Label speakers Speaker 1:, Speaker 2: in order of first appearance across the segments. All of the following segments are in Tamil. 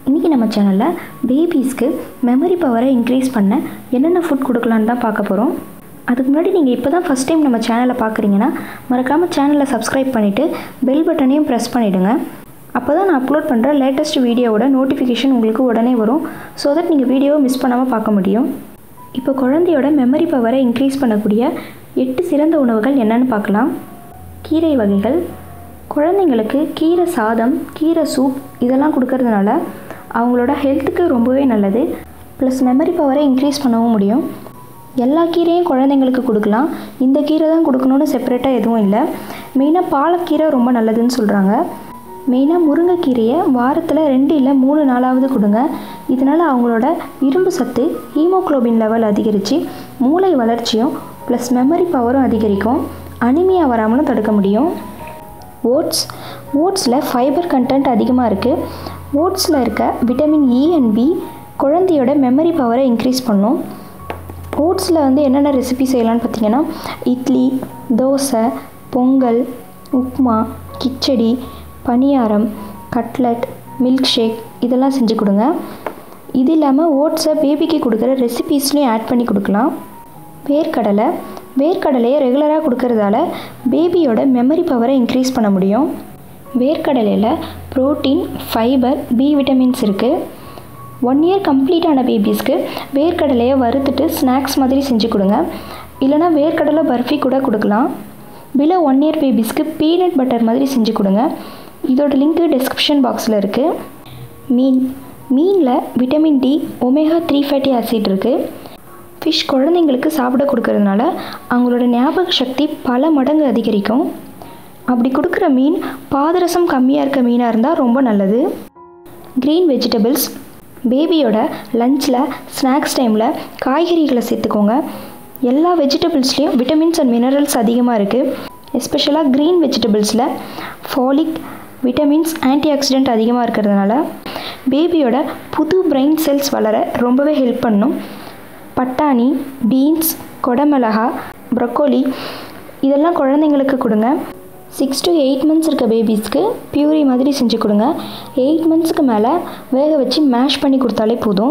Speaker 1: இன்றைக்கி நம்ம சேனலில் பேபிஸ்க்கு மெமரி பவரை இன்க்ரீஸ் பண்ண என்னென்ன ஃபுட் கொடுக்கலான்னு தான் பார்க்க போகிறோம் அதுக்கு முன்னாடி நீங்கள் இப்போ தான் ஃபஸ்ட் டைம் நம்ம சேனலை பார்க்குறீங்கன்னா மறக்காமல் சேனலை சப்ஸ்கிரைப் பண்ணிவிட்டு பெல் பட்டனையும் ப்ரெஸ் பண்ணிவிடுங்க அப்போ தான் நான் அப்லோட் பண்ணுற லேட்டஸ்ட் வீடியோவோட நோட்டிஃபிகேஷன் உங்களுக்கு உடனே வரும் ஸோ தட் நீங்கள் வீடியோவை மிஸ் பண்ணாமல் பார்க்க முடியும் இப்போ குழந்தையோட மெமரி பவரை இன்க்ரீஸ் பண்ணக்கூடிய எட்டு சிறந்த உணவுகள் என்னென்னு பார்க்கலாம் கீரை வகைகள் குழந்தைங்களுக்கு கீரை சாதம் கீரை சூப் இதெல்லாம் கொடுக்கறதுனால அவங்களோட ஹெல்த்துக்கு ரொம்பவே நல்லது ப்ளஸ் மெமரி பவரை இன்க்ரீஸ் பண்ணவும் முடியும் எல்லா கீரையும் குழந்தைங்களுக்கு கொடுக்கலாம் இந்த கீரை தான் கொடுக்கணும்னு செப்பரேட்டாக எதுவும் இல்லை மெயினாக பாலக்கீரை ரொம்ப நல்லதுன்னு சொல்கிறாங்க மெயினாக முருங்கைக்கீரையை வாரத்தில் ரெண்டு இல்லை மூணு நாளாவது கொடுங்க இதனால் அவங்களோட இரும்பு சத்து ஹீமோக்ளோபின் லெவல் அதிகரித்து மூளை வளர்ச்சியும் ப்ளஸ் மெமரி பவரும் அதிகரிக்கும் அனிமியா வராமலும் தடுக்க முடியும் ஓட்ஸ் ஓட்ஸில் ஃபைபர் கண்டென்ட் அதிகமாக இருக்குது ஓட்ஸில் இருக்க விட்டமின் இ அண்ட் பி குழந்தையோட மெமரி பவரை இன்க்ரீஸ் பண்ணும் ஓட்ஸில் வந்து என்னென்ன ரெசிபி செய்யலாம்னு பார்த்தீங்கன்னா idli dosa pongal upma khichdi paniyaram cutlet milk shake இதெல்லாம் செஞ்சு கொடுங்க இது இல்லாமல் ஓட்ஸை பேபிக்கு கொடுக்குற ரெசிபீஸ்லையும் ஆட் பண்ணி கொடுக்கலாம் வேர்க்கடலை வேர்க்கடலையை ரெகுலராக கொடுக்கறதால பேபியோட மெமரி பவரை இன்க்ரீஸ் பண்ண முடியும் வேர்க்கடலையில் ப்ரோட்டீன் ஃபைபர் பி விட்டமின்ஸ் இருக்குது ஒன் இயர் கம்ப்ளீட் ஆன பேபிஸ்க்கு வேர்க்கடலையை வறுத்துட்டு ஸ்நாக்ஸ் மாதிரி செஞ்சு கொடுங்க இல்லைனா வேர்க்கடலை பர்ஃபி கூட கொடுக்கலாம் பிலோ ஒன் இயர் பேபிஸ்க்கு பீனட் பட்டர் மாதிரி செஞ்சு கொடுங்க இதோட லிங்க்கு டிஸ்கிரிப்ஷன் பாக்ஸில் இருக்குது மீன் மீனில் vitamin D omega three fatty acid இருக்குது ஃபிஷ் குழந்தைங்களுக்கு சாப்பிட கொடுக்கறதுனால அவங்களோட ஞாபக சக்தி பல மடங்கு அதிகரிக்கும் அப்படி கொடுக்குற மீன் பாதரசம் கம்மியாக இருக்க மீனாக இருந்தால் ரொம்ப நல்லது க்ரீன் வெஜிடபிள்ஸ் பேபியோட லஞ்சில் ஸ்நாக்ஸ் டைமில் காய்கறிகளை சேர்த்துக்கோங்க எல்லா வெஜிடபிள்ஸ்லேயும் விட்டமின்ஸ் அண்ட் மினரல்ஸ் அதிகமாக இருக்குது எஸ்பெஷலாக க்ரீன் வெஜிடபிள்ஸில் ஃபாலிக் விட்டமின்ஸ் ஆன்டி ஆக்சிடென்ட் அதிகமாக இருக்கிறதுனால பேபியோட புது பிரெயின் செல்ஸ் வளர ரொம்பவே ஹெல்ப் பண்ணும் பட்டாணி பீன்ஸ் கொடமிளகா ப்ரொக்கோலி இதெல்லாம் குழந்தைங்களுக்கு கொடுங்க சிக்ஸ் டு எயிட் மந்த்ஸ் இருக்க பேபிஸ்க்கு பியூரி மாதிரி செஞ்சு கொடுங்க எயிட் மந்த்ஸ்க்கு மேலே வேக வச்சு மேஷ் பண்ணி கொடுத்தாலே போதும்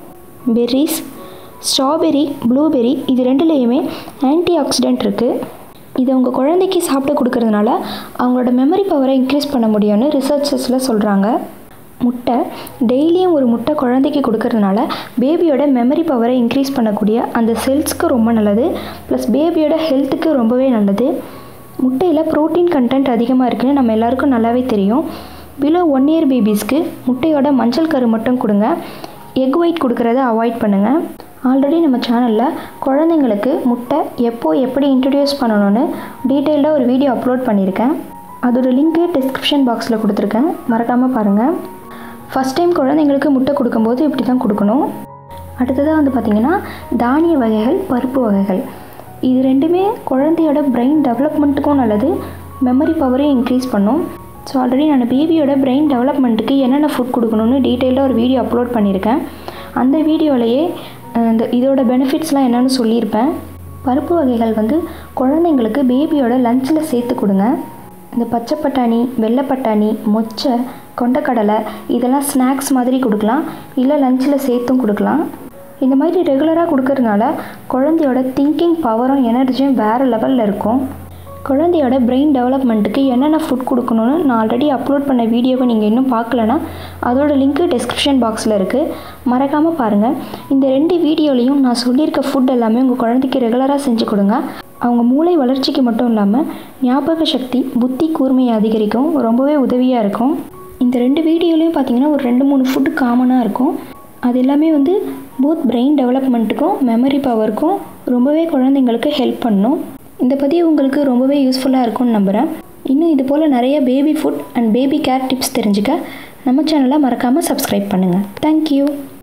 Speaker 1: பெர்ரிஸ் ஸ்ட்ராபெரி ப்ளூபெரி இது ரெண்டுலேயுமே ஆன்டி ஆக்சிடென்ட் இருக்குது இதை உங்கள் குழந்தைக்கு சாப்பிட கொடுக்கறதுனால அவங்களோட மெமரி பவரை இன்க்ரீஸ் பண்ண முடியும்னு ரிசர்ச்சஸில் சொல்கிறாங்க முட்டை டெய்லியும் ஒரு முட்டை குழந்தைக்கு கொடுக்கறதுனால பேபியோட மெமரி பவரை இன்க்ரீஸ் பண்ணக்கூடிய அந்த செல்ஸ்க்கு ரொம்ப நல்லது ப்ளஸ் பேபியோட ஹெல்த்துக்கு ரொம்பவே நல்லது முட்டையில் ப்ரோட்டீன் கண்டென்ட் அதிகமாக இருக்குன்னு நம்ம எல்லாருக்கும் நல்லாவே தெரியும் பிலோ ஒன் இயர் பேபிஸ்க்கு முட்டையோட மஞ்சள் கரு மட்டும் கொடுங்க எக் ஒயிட் கொடுக்கறத அவாய்ட் பண்ணுங்கள் ஆல்ரெடி நம்ம சேனலில் குழந்தைங்களுக்கு முட்டை எப்போ எப்படி இன்ட்ரடியூஸ் பண்ணணும்னு டீட்டெயில்டாக ஒரு வீடியோ அப்லோட் பண்ணியிருக்கேன் அதோட லிங்க்கு டிஸ்கிரிப்ஷன் பாக்ஸில் கொடுத்துருக்கேன் மறக்காமல் பாருங்கள் ஃபஸ்ட் டைம் குழந்தைங்களுக்கு முட்டை கொடுக்கும்போது இப்படி தான் கொடுக்கணும் அடுத்ததாக வந்து பார்த்திங்கன்னா தானிய வகைகள் பருப்பு வகைகள் இது ரெண்டுமே குழந்தையோட பிரெயின் டெவலப்மெண்ட்டுக்கும் நல்லது மெமரி பவரையும் இன்க்ரீஸ் பண்ணும் ஸோ ஆல்ரெடி நான் பேபியோட பிரெயின் டெவலப்மெண்ட்டுக்கு என்னென்ன ஃபுட் கொடுக்கணும்னு டீட்டெயிலாக ஒரு வீடியோ அப்லோட் பண்ணியிருக்கேன் அந்த வீடியோலையே இந்த இதோட பெனிஃபிட்ஸ்லாம் என்னென்னு சொல்லியிருப்பேன் பருப்பு வகைகள் வந்து குழந்தைங்களுக்கு பேபியோட லஞ்சில் சேர்த்து கொடுங்க இந்த பச்சை பட்டாணி வெள்ளை பட்டாணி மொச்சை கொண்டக்கடலை இதெல்லாம் ஸ்நாக்ஸ் மாதிரி கொடுக்கலாம் இல்லை லஞ்சில் சேர்த்தும் கொடுக்கலாம் இந்த மாதிரி ரெகுலராக கொடுக்கறதுனால குழந்தையோட திங்கிங் பவரும் எனர்ஜியும் வேறு லெவலில் இருக்கும் குழந்தையோட பிரெயின் டெவலப்மெண்ட்டுக்கு என்னென்ன ஃபுட் கொடுக்கணும்னு நான் ஆல்ரெடி அப்லோட் பண்ண வீடியோவை நீங்கள் இன்னும் பார்க்கலனா அதோட லிங்க்கு டிஸ்கிரிப்ஷன் பாக்ஸில் இருக்குது மறக்காமல் பாருங்கள் இந்த ரெண்டு வீடியோலையும் நான் சொல்லியிருக்க ஃபுட் எல்லாமே உங்கள் குழந்தைக்கு ரெகுலராக செஞ்சு கொடுங்க அவங்க மூளை வளர்ச்சிக்கு மட்டும் இல்லாமல் ஞாபக சக்தி புத்தி கூர்மையை அதிகரிக்கும் ரொம்பவே உதவியாக இருக்கும் இந்த ரெண்டு வீடியோலையும் பார்த்தீங்கன்னா ஒரு ரெண்டு மூணு ஃபுட்டு காமனாக இருக்கும் அது எல்லாமே வந்து போத் பிரெயின் டெவலப்மெண்ட்டுக்கும் மெமரி பவருக்கும் ரொம்பவே குழந்தைங்களுக்கு ஹெல்ப் பண்ணும் இந்த பதிவு உங்களுக்கு ரொம்பவே யூஸ்ஃபுல்லாக இருக்கும்னு நம்புகிறேன் இன்னும் இது போல் நிறைய baby food and baby care tips தெரிஞ்சுக்க நம்ம சேனலை மறக்காமல் சப்ஸ்கிரைப் பண்ணுங்கள் தேங்க்யூ